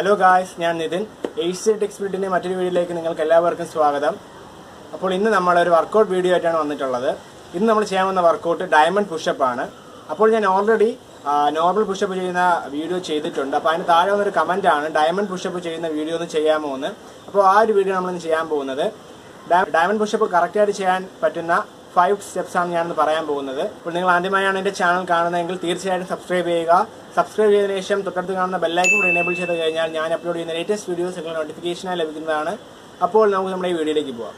hello guys ഞാൻ Nitin eight ടെക്സ്പിരിറ്റിന്റെ മറ്റൊരു വീഡിയോയിലേക്ക് നിങ്ങൾക്ക് എല്ലാവർക്കും സ്വാഗതം അപ്പോൾ ഇന്ന് നമ്മൾ ഒരു വർക്കൗട്ട് വീഡിയോ ആയിട്ടാണ് വന്നിട്ടുള്ളത് ഇന്ന് നമ്മൾ ചെയ്യാൻ വന്ന വർക്കൗട്ട് ഡയമണ്ട് പുഷപ്പ് ആണ് അപ്പോൾ ഞാൻ ഓൾറെഡി നോർമൽ പുഷപ്പ് ചെയ്യുന്ന വീഡിയോ ചെയ്തിട്ടുണ്ട് അപ്പോൾ അതിന് താഴെ വന്നൊരു കമന്റ് ആണ് ഡയമണ്ട് പുഷപ്പ് ചെയ്യുന്ന വീഡിയോ ഒന്ന് ചെയ്യാമോ എന്ന് അപ്പോൾ ആ ഒരു വീഡിയോ നമ്മളിന്ന് ചെയ്യാൻ പോകുന്നത് ഡയമണ്ട് പുഷപ്പ് കറക്റ്റായിട്ട് ചെയ്യാൻ പറ്റുന്ന ഫൈവ് സ്റ്റെപ്സ് ആണ് ഞാനിന്ന് പറയാൻ പോകുന്നത് അപ്പോൾ നിങ്ങൾ ആദ്യമായാണ് എൻ്റെ ചാനൽ കാണുന്നതെങ്കിൽ തീർച്ചയായിട്ടും സബ്സ്ക്രൈബ് ചെയ്യുക സബ്സ്ക്രൈബ് ചെയ്തതിനു ശേഷം തൊട്ടടുത്ത് കാണുന്ന ബെല്ലൈക്കൻ കൂടി എനേബിൾ ചെയ്ത് കഴിഞ്ഞാൽ ഞാൻ അപ്ലോഡ് ചെയ്യുന്ന ലേറ്റസ്റ്റ് വീഡിയോസ് നിങ്ങൾ നോട്ടിഫിക്കേഷനായി ലഭിക്കുന്നതാണ് അപ്പോൾ നമുക്ക് നമ്മുടെ ഈ വീഡിയോയിലേക്ക് പോവാം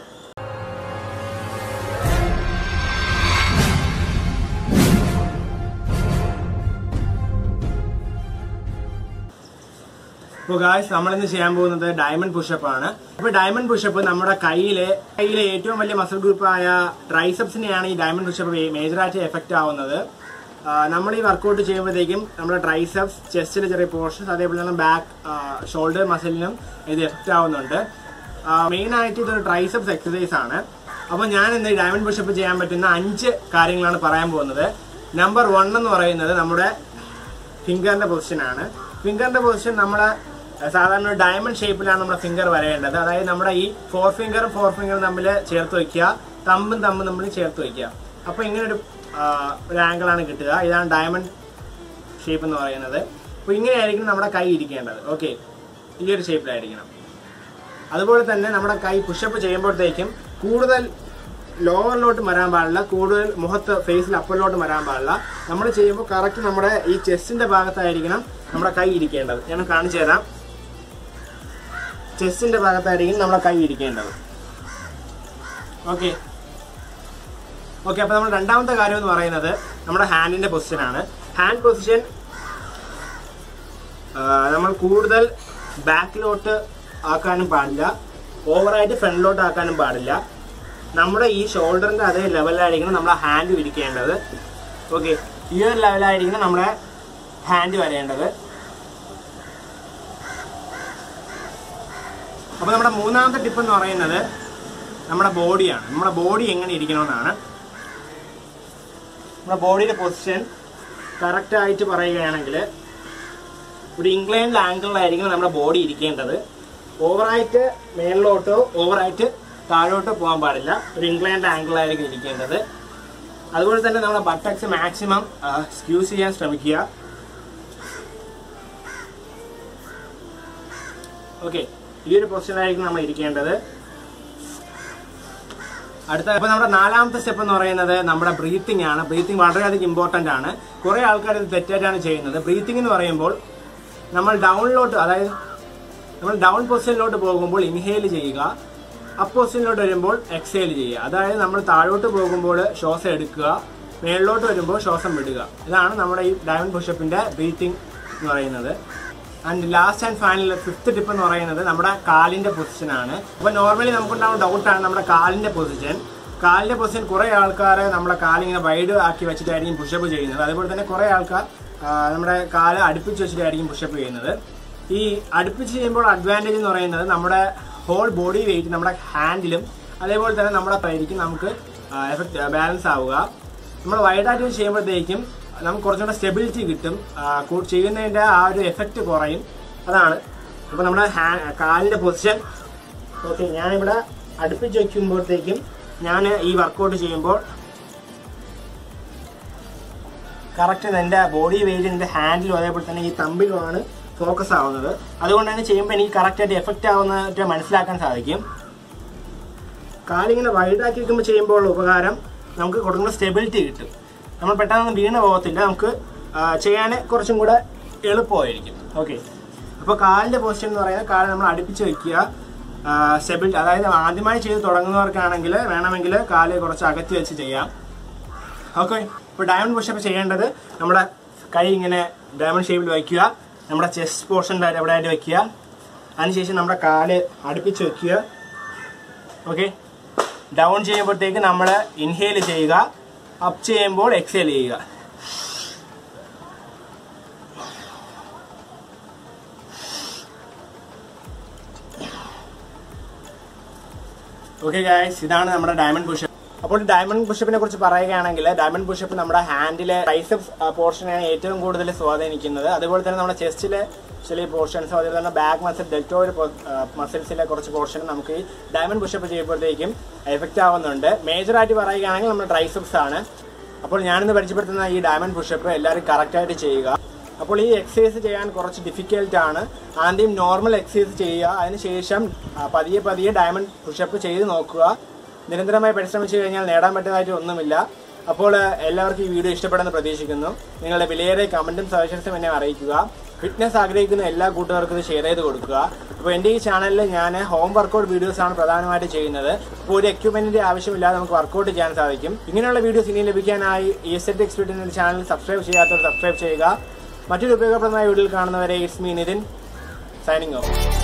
ഇപ്പോൾ ഗായ്സ് നമ്മളിന്ന് ചെയ്യാൻ പോകുന്നത് ഡയമണ്ട് പുഷപ്പ് ആണ് അപ്പോൾ ഡയമണ്ട് പുഷപ്പ് നമ്മുടെ കയ്യിലെ കയ്യിലെ ഏറ്റവും വലിയ മസിൽ ഗ്രൂപ്പായ ട്രൈസെപ്സിനെയാണ് ഈ ഡയമണ്ട് പുഷപ്പ് മേജറായിട്ട് എഫക്റ്റ് ആവുന്നത് ആ, നമ്മൾ ഈ വർക്കൗട്ട് ചെയ്യുമ്പോഴത്തേക്കും നമ്മുടെ ട്രൈസെപ്സ് ചെസ്റ്റിലെ ചെറിയ പോർഷൻസ് അതേപോലെ തന്നെ ബാക്ക് ഷോൾഡർ മസിലിനും ഇത് എഫക്റ്റ് ആവുന്നുണ്ട് മെയിൻ ആയിട്ട് ഇതൊരു ട്രൈസെപ്സ് എക്സസൈസ് ആണ് അപ്പോൾ ഞാൻ ഇന്ന് ഈ ഡയമണ്ട് പുഷപ്പ് ചെയ്യാൻ പറ്റുന്ന അഞ്ച് കാര്യങ്ങളാണ് പറയാൻ പോകുന്നത് നമ്പർ വൺ എന്ന് പറയുന്നത് നമ്മുടെ ഫിംഗറിന്റെ പൊസിഷൻ ആണ് ഫിംഗറിന്റെ പൊസിഷൻ നമ്മുടെ സാധാരണ ഒരു ഡയമണ്ട് ഷേപ്പിലാണ് നമ്മുടെ ഫിംഗർ വരേണ്ടത് അതായത് നമ്മുടെ ഈ ഫോർ ഫിംഗറും ഫോർ ഫിംഗറും തമ്മിൽ ചേർത്ത് വെക്കുക തമ്പും തമ്പും തമ്മിൽ ചേർത്ത് വെക്കുക അപ്പൊ ഇങ്ങനെ ഒരു ആ, ഒരു ആംഗിളാണ് കിട്ടുക ഇതാണ് ഡയമണ്ട് ഷേപ്പ് എന്ന് പറയുന്നത് അപ്പൊ ഇങ്ങനെയായിരിക്കും നമ്മുടെ കൈ ഇരിക്കേണ്ടത് ഓക്കെ ഈ ഒരു ഷേപ്പിലായിരിക്കണം അതുപോലെ തന്നെ നമ്മുടെ കൈ പുഷപ്പ് ചെയ്യുമ്പോഴത്തേക്കും കൂടുതൽ ലോവറിലോട്ട് വരാൻ പാടില്ല കൂടുതൽ മുഖത്ത് ഫേസിൽ അപ്പറിലോട്ട് വരാൻ പാടില്ല നമ്മൾ ചെയ്യുമ്പോൾ കറക്റ്റ് നമ്മുടെ ഈ ചെസ്റ്റിന്റെ ഭാഗത്തായിരിക്കണം നമ്മുടെ കൈ ഇരിക്കേണ്ടത് ഞാൻ കാണിച്ചു തരാം ചെസ്റ്റിന്റെ ഭാഗത്തായിരിക്കും നമ്മുടെ കൈ ഇരിക്കേണ്ടത് ഓക്കെ ഓക്കെ അപ്പൊ നമ്മൾ രണ്ടാമത്തെ കാര്യം എന്ന് പറയുന്നത് നമ്മുടെ ഹാൻഡിന്റെ പൊസിഷൻ ആണ് ഹാൻഡ് പൊസിഷൻ നമ്മൾ കൂടുതൽ ബാക്കിലോട്ട് ആക്കാനും പാടില്ല ഓവറായിട്ട് ഫ്രണ്ടിലോട്ട് ആക്കാനും പാടില്ല നമ്മുടെ ഈ ഷോൾഡറിന്റെ അതേ ലെവലിലായിരിക്കണം നമ്മുടെ ഹാൻഡ് ഇരിക്കേണ്ടത് ഓക്കെ ഈ ഒരു ലെവലായിരിക്കണം നമ്മുടെ ഹാൻഡ് വരേണ്ടത് അപ്പോൾ നമ്മുടെ മൂന്നാമത്തെ ടിപ്പ് എന്ന് പറയുന്നത് നമ്മുടെ ബോഡിയാണ് നമ്മുടെ ബോഡി എങ്ങനെ ഇരിക്കണമെന്നാണ് നമ്മുടെ ബോഡിയുടെ പൊസിഷൻ കറക്റ്റ് ആയിട്ട് പറയുകയാണെങ്കിൽ ഒരു ഇംഗ്ലൈൻഡ് ആംഗിളിലായിരിക്കും നമ്മുടെ ബോഡി ഇരിക്കേണ്ടത് ഓവറായിട്ട് മേളിലോട്ടോ ഓവറായിട്ട് താഴോട്ടോ പോകാൻ പാടില്ല ഒരു ഇംഗ്ലൈൻഡ് ആംഗിളിലായിരിക്കും ഇരിക്കേണ്ടത് അതുപോലെ തന്നെ നമ്മുടെ ബട്ടക്സ് മാക്സിമം സ്ക്യൂസ് ചെയ്യാൻ ശ്രമിക്കുക ഓക്കെ ഈ ഒരു പൊസിഷനിലായിരിക്കും നമ്മൾ ഇരിക്കേണ്ടത് അടുത്ത അപ്പൊ നമ്മുടെ നാലാമത്തെ സ്റ്റെപ്പ് എന്ന് പറയുന്നത് നമ്മുടെ ബ്രീത്തിങ് ആണ് ബ്രീത്തിങ് വളരെയധികം ഇമ്പോർട്ടന്റ് ആണ് കുറെ ആൾക്കാർ ഇത് തെറ്റായിട്ടാണ് ചെയ്യുന്നത് ബ്രീത്തിങ് എന്ന് പറയുമ്പോൾ നമ്മൾ ഡൗണിലോട്ട് അതായത് നമ്മൾ ഡൗൺ പൊസിഷനിലോട്ട് പോകുമ്പോൾ ഇൻഹെയിൽ ചെയ്യുക അപ്പ് പൊസിഷനിലോട്ട് വരുമ്പോൾ എക്സെയിൽ ചെയ്യുക അതായത് നമ്മൾ താഴോട്ട് പോകുമ്പോൾ ശ്വാസം എടുക്കുക മേളിലോട്ട് വരുമ്പോൾ ശ്വാസം വിടുക ഇതാണ് നമ്മുടെ ഈ ഡയമണ്ട് പുഷപ്പിന്റെ ബ്രീത്തിങ് എന്ന് പറയുന്നത് and last and final fifth tip എന്ന് പറയുന്നത് നമ്മുടെ കാലിന്റെ പൊസിഷൻ ആണ് അപ്പൊ നോർമലി നമുക്കുണ്ടാവുന്ന ഡൗട്ടാണ് നമ്മുടെ കാലിന്റെ പൊസിഷൻ കാലിന്റെ പൊസിഷൻ കുറെ ആൾക്കാർ നമ്മുടെ കാലിങ്ങനെ വൈഡ് ആക്കി വെച്ചിട്ടായിരിക്കും പുഷപ്പ് ചെയ്യുന്നത് അതുപോലെ തന്നെ കുറെ ആൾക്കാർ ആ, നമ്മുടെ കാല് അടുപ്പിച്ച് വെച്ചിട്ടായിരിക്കും പുഷപ്പ് ചെയ്യുന്നത് ഈ അടുപ്പിച്ച് ചെയ്യുമ്പോൾ അഡ്വാൻറ്റേജ് എന്ന് പറയുന്നത് നമ്മുടെ ഹോൾ ബോഡി വെയിറ്റ് നമ്മുടെ ഹാൻഡിലും അതേപോലെ തന്നെ നമ്മുടെ കൈക്കും നമുക്ക് എഫക്ട് ബാലൻസ് ആവുക നമ്മൾ വൈഡായിട്ട് ചെയ്യുമ്പോഴത്തേക്കും നമുക്ക് കുറച്ചുകൂടെ സ്റ്റെബിലിറ്റി കിട്ടും ആ, കൂ- ചെയ്യുന്നതിന്റെ ആ ഒരു എഫക്റ്റ് കുറയും അതാണ് അപ്പൊ നമ്മുടെ ഹാ- കാലിന്റെ പൊസിഷൻ ഓക്കെ ഞാനിവിടെ അടുപ്പിച്ച് വയ്ക്കുമ്പോഴത്തേക്കും ഞാൻ ഈ വർക്കൗട്ട് ചെയ്യുമ്പോൾ കറക്റ്റ് എൻ്റെ ബോഡി വെയിറ്റ് എൻ്റെ ഹാൻഡിലും അതേപോലെ തന്നെ ഈ തമ്പിലുമാണ് ഫോക്കസ് ആവുന്നത് അതുകൊണ്ട് തന്നെ ചെയ്യുമ്പോൾ എനിക്ക് കറക്റ്റായിട്ട് എഫക്റ്റ് ആവുന്നതായിട്ട് മനസ്സിലാക്കാൻ സാധിക്കും കാലിങ്ങനെ വൈഡാക്കി വെക്കുമ്പോൾ ചെയ്യുമ്പോൾ ഉപകാരം നമുക്ക് കുറച്ചും സ്റ്റെബിലിറ്റി കിട്ടും നമ്മൾ പെട്ടെന്ന് വീണ് പോകത്തില്ല നമുക്ക് ചെയ്യാൻ കുറച്ചും കൂടെ എളുപ്പമായിരിക്കും ഓക്കെ അപ്പോൾ കാലിൻ്റെ പൊസിഷൻ എന്ന് പറയുന്നത് കാല് നമ്മൾ അടുപ്പിച്ച് വെക്കുക സ്റ്റെബിലിറ്റി അതായത് ആദ്യമായി ചെയ്ത് തുടങ്ങുന്നവർക്കാണെങ്കിൽ വേണമെങ്കിൽ കാല് കുറച്ച് അകറ്റി വെച്ച് ചെയ്യാം ഓക്കെ ഇപ്പോൾ ഡയമണ്ട് പുഷപ്പ് ചെയ്യേണ്ടത് നമ്മുടെ കൈ ഇങ്ങനെ ഡയമണ്ട് ഷേപ്പിൽ വയ്ക്കുക നമ്മുടെ ചെസ്റ്റ് പോർഷൻ്റെ എവിടെ ആയിട്ട് വെക്കുക അതിനുശേഷം നമ്മുടെ കാല് അടുപ്പിച്ച് വെക്കുക ഓക്കെ ഡൗൺ ചെയ്യുമ്പോഴത്തേക്ക് നമ്മൾ ഇൻഹേൽ ചെയ്യുക അപ്പ് ചെയ്യുമ്പോൾ എക്സേൽ ചെയ്യുക ഓക്കെ ഗായ്സ് ഇതാണ് നമ്മുടെ ഡയമണ്ട് പുഷപ്പ് അപ്പോൾ ഡയമണ്ട് പുഷപ്പിനെ കുറിച്ച് പറയുകയാണെങ്കിൽ ഡയമണ്ട് പുഷപ്പ് നമ്മുടെ ഹാൻഡിലെ ട്രൈസെപ്സ് പോർഷനെയാണ് ഏറ്റവും കൂടുതൽ സ്വാധീനിക്കുന്നത് അതുപോലെ തന്നെ നമ്മുടെ ചെസ്റ്റിലെ ചില പോർഷൻസും അതുപോലെ തന്നെ ബാക്ക് മസിൽ ഡെൽറ്റോയിഡ് മസിൽസിലെ കുറച്ച് പോർഷൻ നമുക്ക് ഈ ഡയമണ്ട് പുഷപ്പ് ചെയ്യുമ്പോഴത്തേക്കും എഫക്റ്റ് ആവുന്നുണ്ട് മേജറായിട്ട് പറയുകയാണെങ്കിൽ നമ്മുടെ ട്രൈസെപ്സ് ആണ് അപ്പോൾ ഞാനിന്ന് പരിചയപ്പെടുത്തുന്ന ഈ ഡയമണ്ട് പുഷപ്പ് എല്ലാവരും കറക്റ്റായിട്ട് ചെയ്യുക അപ്പോൾ ഈ എക്സസൈസ് ചെയ്യാൻ കുറച്ച് ഡിഫിക്കൽട്ട് ആണ് ആദ്യം നോർമൽ എക്സസൈസ് ചെയ്യുക അതിനുശേഷം ആ, പതിയെ പതിയെ ഡയമണ്ട് പുഷപ്പ് ചെയ്ത് നോക്കുക നിരന്തരമായി പരിശ്രമിച്ചു കഴിഞ്ഞാൽ നേടാൻ പറ്റുന്നതായിട്ട് ഒന്നുമില്ല അപ്പോൾ ആ, എല്ലാവർക്കും ഈ വീഡിയോ ഇഷ്ടപ്പെടുമെന്ന് പ്രതീക്ഷിക്കുന്നു നിങ്ങളുടെ വിലയേറിയ കമന്റും സജഷൻസും എന്നെ അറിയിക്കുക ഫിറ്റ്നസ് ആഗ്രഹിക്കുന്ന എല്ലാ കൂട്ടുകാർക്കും ഇത് ഷെയർ ചെയ്ത് കൊടുക്കുക അപ്പോൾ എൻ്റെ ഈ ചാനലിൽ ഞാൻ ഹോം വർക്കൗട്ട് വീഡിയോസ് ആണ് പ്രധാനമായിട്ട് ചെയ്യുന്നത് അപ്പോൾ ഒരു എക്യുപ്മെന്റിന്റെ ആവശ്യമില്ലാതെ നമുക്ക് വർക്കൗട്ട് ചെയ്യാൻ സാധിക്കും ഇങ്ങനെയുള്ള വീഡിയോസ് ഇനി ലഭിക്കാനായി ഈ എസ് എക്സ്പീരിയൻസ് ചാനൽ സബ്സ്ക്രൈബ് ചെയ്യാത്തവർ സബ്സ്ക്രൈബ് ചെയ്യുക മറ്റൊരു ഉപയോഗപ്രദമായ വീഡിയോയിൽ കാണുന്നവരെ it's me Nithin signing of